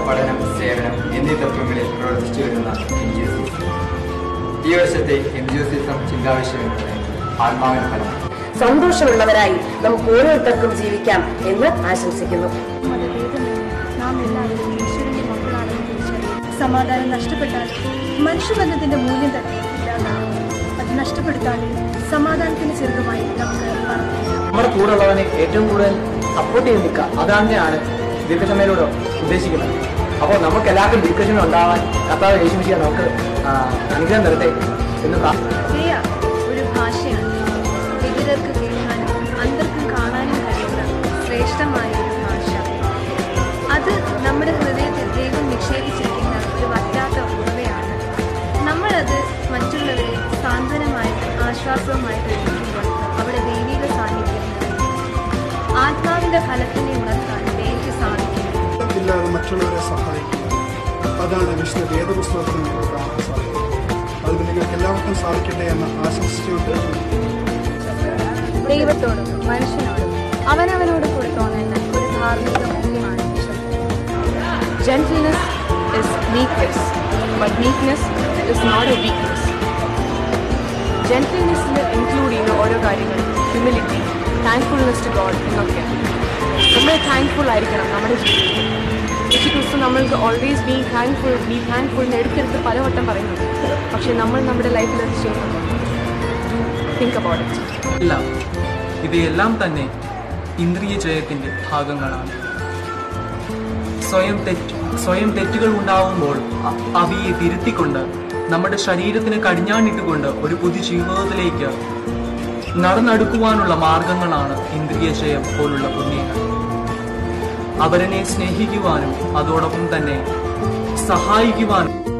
പഠനം സേവനം എന്നീ തത്വങ്ങളിൽ പ്രവർത്തിച്ചു വരുന്ന എൻ ജി ഒ സി ഈ വർഷത്തെ എൻ ജി ഒ സിസം ചിന്താവിഷയം എന്നത് ആത്മാവിന് ഫലം സന്തോഷമുള്ളവരായി നമുക്ക് ഓരോരുത്തർക്കും ജീവിക്കാം എന്ന് ആശംസിക്കുന്നു മതഭേദമന്യേ നാം എല്ലാവരും ഈശ്വരന്റെ മക്കളാണെന്ന് തിരിച്ചറിയും സമാധാനം നഷ്ടപ്പെട്ടാൽ മനുഷ്യബന്ധത്തിന്റെ മൂല്യം തന്നെ ഇല്ലാതാകും അത് നഷ്ടപ്പെടുത്താതെ സമാധാനത്തിന് ചെറുതുമായി നമുക്ക് പ്രാർത്ഥിക്കാം നമ്മുടെ കൂടെ ഉള്ളവനെ ഏറ്റവും കൂടുതൽ സപ്പോർട്ട് ചെയ്ത് നിൽക്കുക അതാണ് തന്നെയാണ് ദീർഘക്ഷമയിലൂടെ ഉദ്ദേശിക്കുന്നത് അപ്പോൾ നമുക്ക് എല്ലാവർക്കും ദീർഘക്ഷമ ഉണ്ടാവാൻ കർത്താവ് യേശുമിശിയ നമുക്ക് ആ, അനുഗ്രഹം തരട്ടെ എന്ന് പ്രാർത്ഥിക്കുന്നു ക്രിയ ഒരു ഭാഷയാണ് വിവിധർക്ക് കേൾക്കാനും അന്തർക്കും കാണാനും കഴിയുന്ന ശ്രേഷ്ഠമായ ഒരു ഭാഷ അത് നമ്മുടെ ഹൃദയത്തിൽ ദൈവം നിക്ഷേപിച്ചിരിക്കുന്ന ഒരു വറ്റാത്ത ഉറവയാണ് നമ്മളത് മറ്റുള്ളവരെ സാന്ത്വനമായിട്ട് ആശ്വാസവുമായിട്ട് എടുക്കുമ്പോൾ അവിടെ ദൈവിക സാന്നിധ്യം നിറയും. ആത്മാവിന്റെ ഫലത്തിനെ ഉണർത്താൻ എനിക്ക് സാധിക്കും ഇല്ലാതെ മറ്റുള്ളവരെ സഹായിക്കുക അതാണ് വിശുദ്ധ വേദപുസ്തകത്തിൽ നമുക്ക് കാണാൻ സാധിക്കും അതിന് നിങ്ങൾക്ക് എല്ലാവർക്കും സാധിക്കട്ടെ എന്ന് ആശംസിച്ചുകൊണ്ട് ദൈവത്തോടും മനുഷ്യനോടും അവനവനോട് കൂടി തോന്നുന്ന ഒരു ധാർമ്മിക മൂല്യമാണ് വിശ്വസം Gentleness is meekness, but meekness is not a weakness. ജെന്റിൽനെസ്സിൽ ഇൻക്ലൂഡ് ചെയ്യുന്ന ഓരോ കാര്യങ്ങൾ ഹ്യൂമിലിറ്റി താങ്ക്ഫുൾനെസ് ടു ഗോഡ് എന്നൊക്കെ നമ്മൾ താങ്ക്ഫുൾ ആയിരിക്കണം നമ്മുടെ ജീവിതത്തിൽ യേശു ക്രിസ്തു നമ്മൾക്ക് always be thankful be thankful എന്ന് എടുത്തെടുത്ത് പലവട്ടം പറയുന്നുണ്ട് പക്ഷെ നമ്മൾ നമ്മുടെ ലൈഫിൽ അത് ചെയ്യുന്നുണ്ട് തിങ്ക് അബൌട്ട് ഇറ്റ് എല്ലാം ഇവയെല്ലാം തന്നെ ഇന്ദ്രിയ ജയത്തിന്റെ ഭാഗങ്ങളാണ് സ്വയം തെറ്റ് സ്വയം തെറ്റുകൾ ഉണ്ടാവുമ്പോൾ അ- അവയെ തിരുത്തിക്കൊണ്ട് നമ്മുടെ ശരീരത്തിന് കടിഞ്ഞാണിട്ടുകൊണ്ട് ഒരു പുതിയ ജീവിതത്തിലേക്ക് നടന്നെടുക്കുവാനുള്ള മാർഗങ്ങളാണ് ഇന്ദ്രിയ ജയം പോലുള്ള പുണ്യങ്ങൾ അവരനെ സ്നേഹിക്കുവാനും അതോടൊപ്പം തന്നെ സഹായിക്കുവാനും